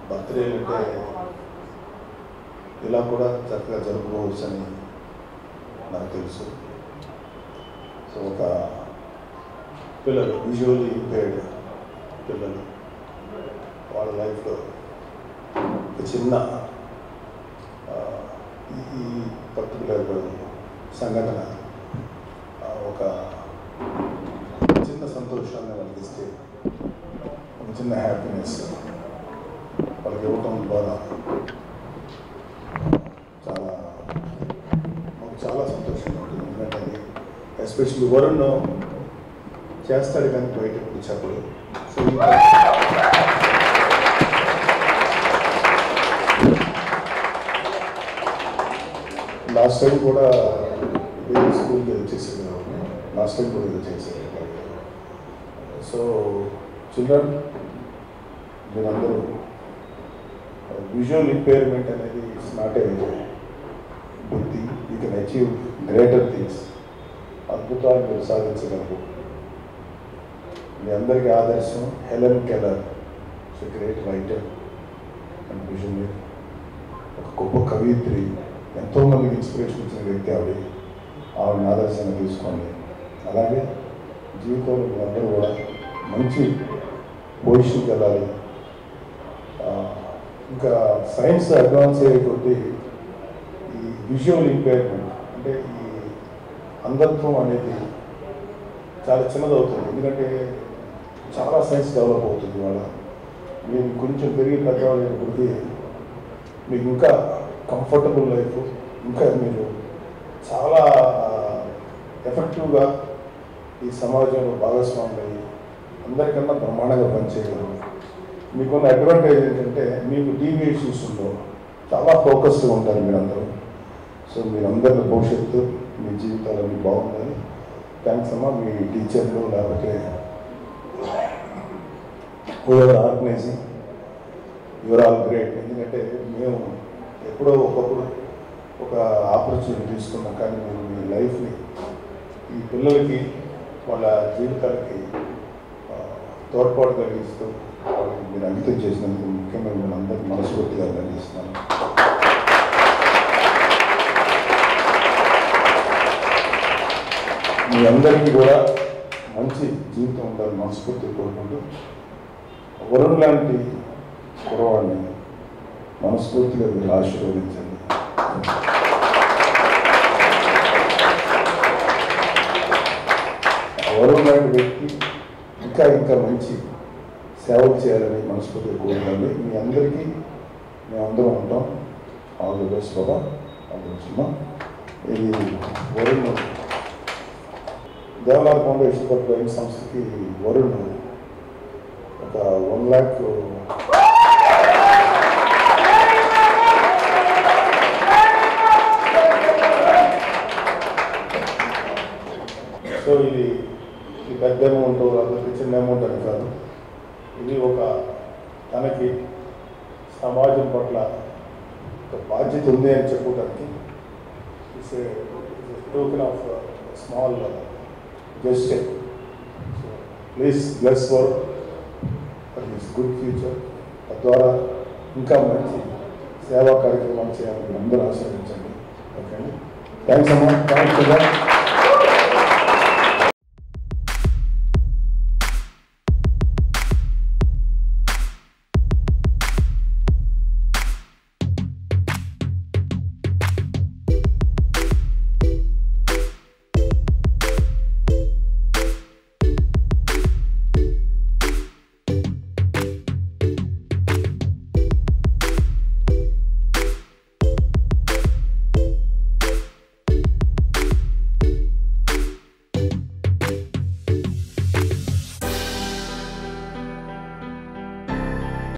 birthday అంటే ఇలా కూడా చక్కగా జరుపుకోవచ్చని నాకు తెలుసు సో ఒక పిల్లలు విజువల్లీ ఇంపేర్డ్ పిల్లలు వాళ్ళ లైఫ్లో ఒక చిన్న ఆ, ఈ- ఈ పర్టికులర్ సంఘటన ఆ, ఒక చిన్న సంతోషాన్ని వాళ్ళకి ఇస్తే ఒక చిన్న హ్యాపీనెస్ వాళ్ళకి ఇవ్వటం ద్వారా చాలా మాకు చాలా సంతోషంగా ఉంటుంది ఎందుకంటే అది ఎస్పెషల్లీ వరుణ్ చేస్తాడు కానీ బయట ఇప్పుడు చెప్పడు సో లాస్ట్ టైం కూడా ఇదే స్కూల్కి వచ్చేసాడు లాస్ట్ టైం కూడా ఇది చేశాడు సో చిల్డ్రన్ మీరందరూ విజువల్ ఇంపైర్మెంట్ అనేది it's not a good thing you can achieve greater things అద్భుతాలు మీరు సాధించగలరు మీ అందరికీ ఆదర్శం Helen Keller it's great writer and visionary ఒక గొప్ప కవిత్రి ఎంతో మందికి ఇన్స్పిరేషన్ ఇచ్చిన వ్యక్తి ఆవిడ ఆవిడని ఆదర్శంగా తీసుకోండి అలాగే జీవితంలో మీరందరూ కూడా మంచి పొజిషన్కి వెళ్ళాలి ఆ, ఇంకా సైన్స్ అడ్వాన్స్ అయ్యే కొద్దీ ఈ విజువల్ ఇంపైర్మెంట్ అంటే ఈ అంధత్వం అనేది చాలా చిన్నదవుతుంది ఎందుకంటే చాలా సైన్స్ డెవలప్ అవుతుంది ఇవాళ మీరు కొంచెం పెరిగి పెద్దవాళ్ళకి మీకు ఇంకా కంఫర్టబుల్ లైఫ్ ఇంకా మీరు చాలా ఎఫెక్టివ్గా ఈ సమాజంలో భాగస్వాములు అయ్యి అందరికన్నా బ్రహ్మాండంగా పనిచేయగలరు మీకున్న అడ్వాంటేజ్ ఏంటంటే మీకు టీవీ ఇష్యూస్ ఉండవు చాలా ఫోకస్గా ఉంటారు మీరందరూ సో మీరందరి భవిష్యత్తు మీ జీవితాలన్నీ బాగుండాలి థ్యాంక్స్ అమ్మా మీ టీచర్లు లేకపోతే ఎవరు ఆర్గనైజింగ్ యువర్ ఆల్ గ్రేట్ ఎందుకంటే మేము ఎప్పుడో ఒకప్పుడు ఒక ఆపర్చునిటీ తీసుకున్నాం కానీ మీరు మీ లైఫ్ని ఈ పిల్లలకి వాళ్ళ జీవితాలకి ఆ, తోడ్పాటు కలిగిస్తూ వాళ్ళకి మీరు అంకితం చేసినందుకు ముఖ్యంగా మిమ్మల్ని అందరికీ మనస్ఫూర్తిగా అభినందిస్తున్నాను మీ అందరికీ కూడా మంచి జీవితం ఉండాలని మనస్ఫూర్తి కోరుకుంటూ వరుణ్ లాంటి కురవాడిని మనస్ఫూర్తిగా మీరు ఆశీర్వదించండి ఆ వరుణ్ లాంటి వ్యక్తి ఇంకా ఇంకా మంచి సేవలు చేయాలని మనస్ఫూర్తిగా కోరుకోండి మీ అందరికీ మేమందరం ఉంటాం ఆల్ ది బెస్ట్ బాబా ఆలోచిస్తున్నాం ఇది Varun Devlal foundation for blind సంస్థకి వరుణ్ ఒక వన్ ల్యాక్ సో ఇది ఈ పెద్ద అమౌంట్ లేకపోతే చిన్న అమౌంట్ అని కాదు ఇది ఒక తనకి సమాజం పట్ల ఒక బాధ్యత ఉంది అని చెప్పుకోవడానికి it's token of small justice so please bless for for this good future తద్వారా ఇంకా మంచి సేవా కార్యక్రమాలు చేయాలని అందరూ ఆశీర్వదించండి ఓకే అండి థ్యాంక్స్ అమ్మా థ్యాంక్స్